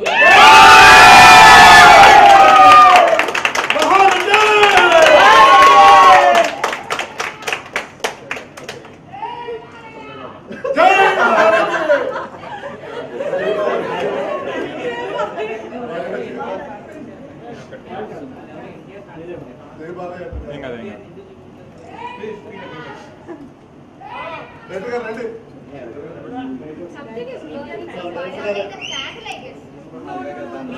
ఏం కాదు ఏం కాదు Something is glowing. Something like a candle, I guess.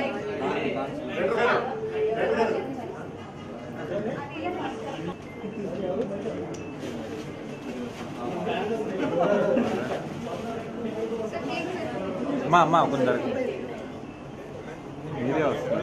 So take it. అమ్మా అమ్మా కొంచెం మీరే వస్తుంది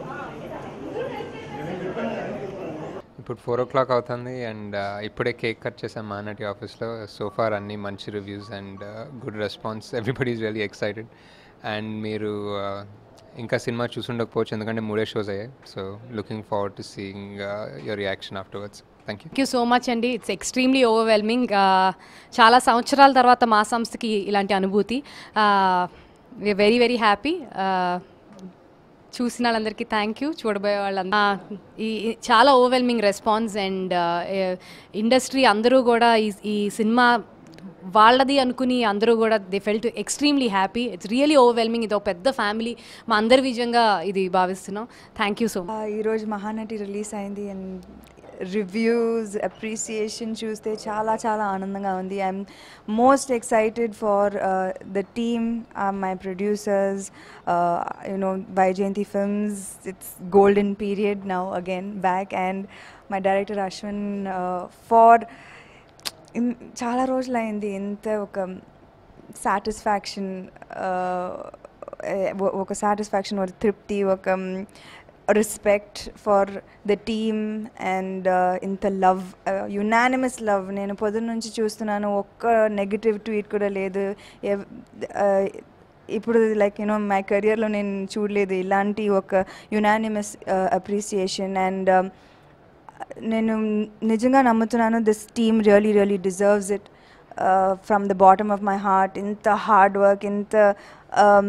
ఇప్పుడు ఫోర్ ఓ క్లాక్ అవుతుంది అండ్ ఇప్పుడే కేక్ కట్ చేసాం మహానటి ఆఫీస్లో సోఫార్ అన్ని మంచి reviews and good response everybody is very excited and మీరు uh, ఇంకా సినిమా చూసుండకపోవచ్చు ఎందుకంటే మూడే షోస్ అయ్యాయి so looking forward to seeing your reaction afterwards thank you thank you so much అండి ఇట్స్ ఎక్స్ట్రీమ్లీ ఓవర్వెల్మింగ్ చాలా సంవత్సరాల తర్వాత మా సంస్థకి ఇలాంటి అనుభూతి వి వెరీ వెరీ హ్యాపీ చూసిన వాళ్ళందరికీ థ్యాంక్ యూ చూడబోయే వాళ్ళందరూ ఈ ఈ- చాలా ఓవర్వెల్మింగ్ రెస్పాన్స్ అండ్ ఇండస్ట్రీ అందరూ కూడా ఈ ఈ సినిమా వాళ్ళది అనుకుని అందరూ కూడా they felt extremely happy it's really overwhelming ఇది ఒక పెద్ద ఫ్యామిలీ మా అందరి విజయంగా ఇది భావిస్తున్నాం థ్యాంక్ యూ సో మచ్ ఆ, ఈరోజు మహానటి రిలీజ్ అయింది అండ్ రివ్యూస్ అప్రిసియేషన్ చూస్తే చాలా చాలా ఆనందంగా ఉంది I'm most excited for the team my producers you know Vyjayanthi films it's golden period now again back and my director Ashwin far చాలా రోజులైంది ఎంత ఒక సాటిస్ఫాక్షన్ ఒక సాటిస్ఫాక్షన్ ఒక తృప్తి ఒక respect for the team and ఇంత లవ్ యునానిమస్ లవ్ నేను పొద్దున్న నుంచి చూస్తున్నాను ఒక్క నెగిటివ్ ట్వీట్ కూడా లేదు ఎవ్- uh, ఇప్పుడు లైక్ యూనో మై కెరియర్లో నేను చూడలేదు ఇలాంటి ఒక యునానిమస్ అప్రిసియేషన్ అండ్ నేను నిజంగా నమ్ముతున్నాను this team really really deserves it from the bottom of my heart ఇంత హార్డ్ వర్క్ ఇంత um,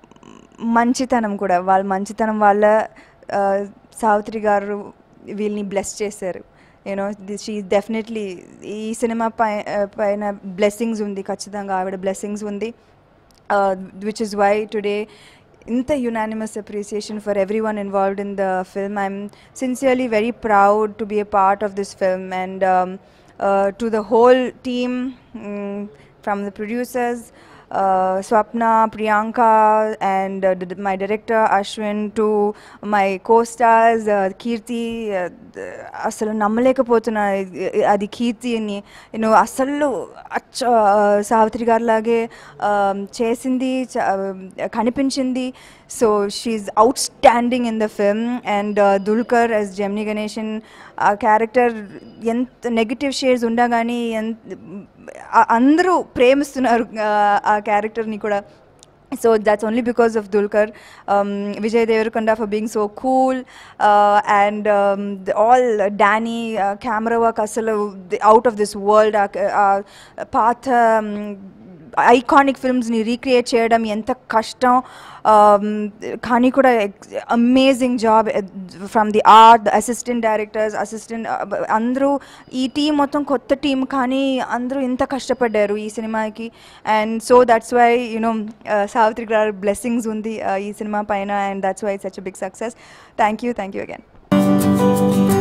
మంచితనం కూడా వాళ్ళ మంచితనం వాళ్ళ uh, సావిత్రి గారు వీళ్ళని బ్లెస్ చేశారు యూనో షీ డెఫినెట్లీ ఈ సినిమా పై పైన బ్లెస్సింగ్స్ ఉంది ఖచ్చితంగా ఆవిడ బ్లెస్సింగ్స్ ఉంది uh, which is why today in the unanimous appreciation for everyone involved in the film i'm sincerely very proud to be a part of this film and um, uh, to the whole team mm, from the producers uh, Swapna, Priyanka, and uh, d- my director Ashwin, to my co-stars uh, Kirti. Uh, th- అసలు నమ్మలేకపోతున్నా ఇ- ఇ- అది కీర్తి అని నేను అసలు అచ్చ సావిత్రి గారి లాగే చేసింది చ- కనిపించింది so she outstanding in the film and Dulquer as Gemini Ganesan ఆ క్యారెక్టర్ ఎంత నెగిటివ్ షేడ్స్ ఉండా కానీ ఎంత ఆ- అందరూ ప్రేమిస్తున్నారు ఆ, ఆ క్యారెక్టర్ని కూడా so that's only because of Dulkar, um, Vijay Deverakonda for being so cool, uh, and um, the, all uh, Danny uh, camera work asalu the, out of this world. Uh, uh, path um, iconic ఫిల్మ్స్ని recreate చేయడం ఎంత కష్టం um, కానీ కూడా amazing job from the art assistant directors assistant అందరూ ఈ team మొత్తం కొత్త టీం కానీ అందరూ ఇంత కష్టపడ్డారు ఈ సినిమాకి and so that's why you know Savitri garu blessings ఉంది uh, ఈ సినిమా పైన and that's why such big success thank you thank you again